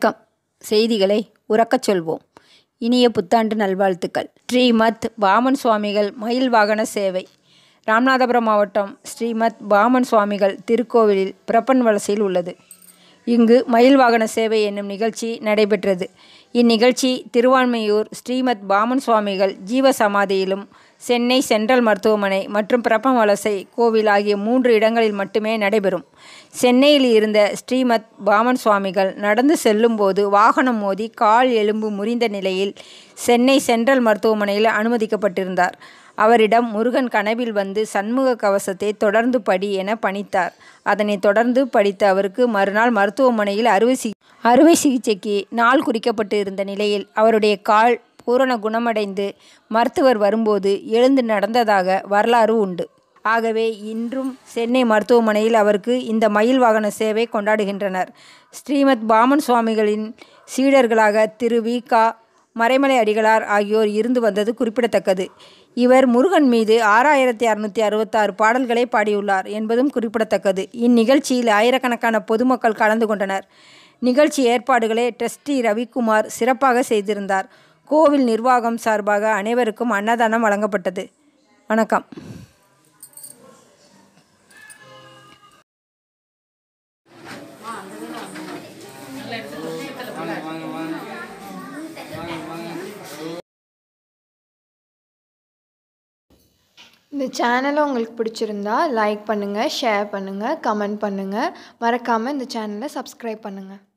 வணக்கம் செய்திகளை உறக்கச் சொல்வோம் இனிய புத்தாண்டு நல்வாழ்த்துக்கள் ஸ்ரீமத் பாமன் சுவாமிகள் மயில் வாகன சேவை ராமநாதபுரம் மாவட்டம் ஸ்ரீமத் பாமன் சுவாமிகள் திருக்கோவிலில் பிரப்பன் வலசையில் உள்ளது இங்கு மயில் வாகன சேவை என்னும் நிகழ்ச்சி நடைபெற்றது இந்நிகழ்ச்சி திருவான்மையூர் ஸ்ரீமத் பாமன் சுவாமிகள் ஜீவ சமாதியிலும் சென்னை சென்ட்ரல் மருத்துவமனை மற்றும் பிரப்பன் வலசை கோவில் ஆகிய மூன்று இடங்களில் மட்டுமே நடைபெறும் சென்னையில் இருந்த ஸ்ரீமத் பாமன் சுவாமிகள் நடந்து செல்லும்போது வாகனம் மோதி கால் எலும்பு முறிந்த நிலையில் சென்னை சென்ட்ரல் மருத்துவமனையில் அனுமதிக்கப்பட்டிருந்தார் அவரிடம் முருகன் கனவில் வந்து சண்முக கவசத்தை தொடர்ந்து படி என பணித்தார் அதனைத் தொடர்ந்து படித்த அவருக்கு மறுநாள் மருத்துவமனையில் அறுவை சி அறுவை சிகிச்சைக்கு நாள் குறிக்கப்பட்டு இருந்த நிலையில் அவருடைய கால் பூரண குணமடைந்து மருத்துவர் வரும்போது எழுந்து நடந்ததாக வரலாறு உண்டு ஆகவே இன்றும் சென்னை மருத்துவமனையில் அவருக்கு இந்த மயில் வாகன சேவை கொண்டாடுகின்றனர் ஸ்ரீமத் பாமன் சுவாமிகளின் சீடர்களாக திரு வி கா மறைமலை அடிகளார் ஆகியோர் இருந்து வந்தது குறிப்பிடத்தக்கது இவர் முருகன் மீது ஆறாயிரத்தி அறுநூற்றி அறுபத்தாறு பாடல்களை பாடியுள்ளார் என்பதும் குறிப்பிடத்தக்கது இந்நிகழ்ச்சியில் ஆயிரக்கணக்கான பொதுமக்கள் கலந்து கொண்டனர் நிகழ்ச்சி ஏற்பாடுகளை ட்ரஸ்டி ரவிக்குமார் சிறப்பாக செய்திருந்தார் கோவில் நிர்வாகம் சார்பாக அனைவருக்கும் அன்னதானம் வழங்கப்பட்டது வணக்கம் இந்த சேனலை உங்களுக்கு பிடிச்சிருந்தா லைக் பண்ணுங்கள் ஷேர் பண்ணுங்கள் கமெண்ட் பண்ணுங்கள் மறக்காமல் இந்த சேனலை சப்ஸ்கிரைப் பண்ணுங்கள்